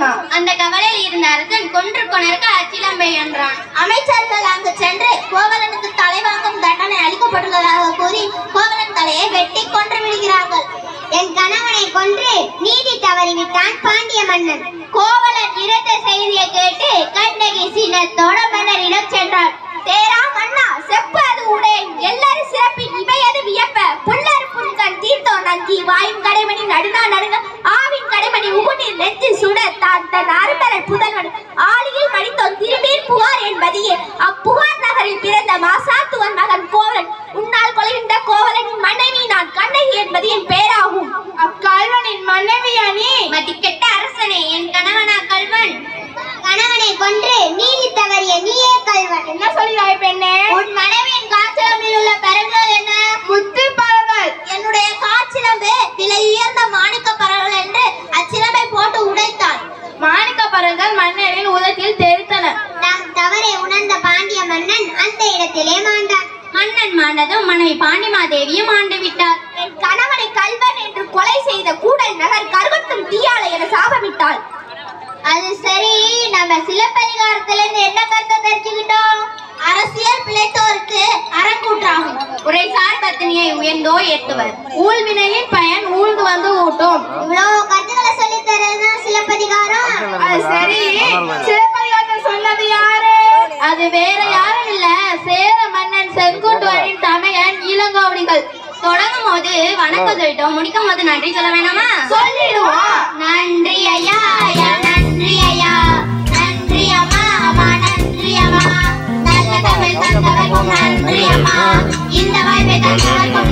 சொன்னான் அந்த கவலையில் இருந்த அரசன் கொன்று கொணர்க்க அச்சிலம்பை என்றான் அமைச்சர்கள் அங்கு சென்று கோவலனுக்கு தலைவாங்கும் தண்டனை அளிக்கப்பட்டுள்ளதாக கூறி கோவலன் தலையை வெட்டி கொன்று விடுகிறார்கள் என் கணவனை கொன்று நீதி தவறிவிட்டான் பாண்டிய மன்னன் கோவலன் இறந்த செய்தியை கேட்டு கண்ணகி சீனத்தோட மன்னரிடம் சென்றார் தேரா மன்னா செப்பு அது உடேன் எல்லாரும் சிறப்பின் இவையது வியப்ப புல்லர் புன்கண் தீர்த்தோ நஞ்சி வாயும் கடைமணி நடுநா நடுங்க ஆவின் கடைமணி உகுநீர் நெஞ்சு சுட தான் தன் அரும்பரல் புதல்வன் ஆளியில் மடித்தோன் திரும்பீர் புகார் என்பதையே அப்புகார் நகரில் பிறந்த மாசாத்துவன் மகன் கோவலன் உன்னால் கொலைகின்ற கோவலனின் மனைவி நான் கண்ணகி என்பது என் பேராகும் அக்கல்வனின் மனைவி அணி மதிக்கெட்ட அரசனே என் கணவனா கல்வன் கணவனை கொன்று நீதி தவறிய நீயே கல்வன் என்ன சொல்கிறாய் பெண்ணே உன் மனைவியின் காய்ச்சலம்பில் உள்ள பெறல்கள் என்ன முத்து பறவல் என்னுடைய காய்ச்சிலம்பு விலை உயர்ந்த மாணிக்க பறவை என்று அச்சிலம்பை போட்டு உடைத்தாள் மாணிக்க பறவைகள் மன்னரின் உதட்டில் தெரித்தன நம் தவறை உணர்ந்த பாண்டிய மன்னன் அந்த இடத்திலே மாண்டான் மன்னன் மாண்டதும் மனைவி பாண்டிமாதேவியும் ஆண்டு விட்டார் என் கணவனை கல்வன் என்று கொலை செய்த கூடல் நகர் கருகட்டும் தீயாளை என சாபமிட்டாள் அது சரி நம்ம சிலப்பதிகாரத்துல இருந்து என்ன கருத்தை தெரிஞ்சுக்கிட்டோம் அரசியல் பிழைத்தோருக்கு அறக்கூற்றாகும் உரை சார் பத்தினியை உயர்ந்தோ ஏத்துவர் ஊழ்வினையின் பயன் ஊழ்ந்து வந்து ஊட்டும் இவ்வளவு கருத்துக்களை சொல்லி தரதுதான் சிலப்பதிகாரம் அது சரி சிலப்பதிகாரத்தை சொன்னது யாரு அது வேற யாரும் இல்ல சேர மன்னன் செங்குட்டுவரின் தமையன் இளங்கோவடிகள் தொடங்கும் போது வணக்கம் சொல்லிட்டோம் முடிக்கும் போது நன்றி சொல்ல வேணாமா சொல்லிடுவோம் நன்றி ஐயா ஐயா நன்றி ஐயா நன்றி அம்மா அம்மா நன்றி அம்மா நல்ல தமிழ் தந்தவர்க்கும் நன்றி அம்மா இந்த வாய்ப்பை தந்தவர்க்கும்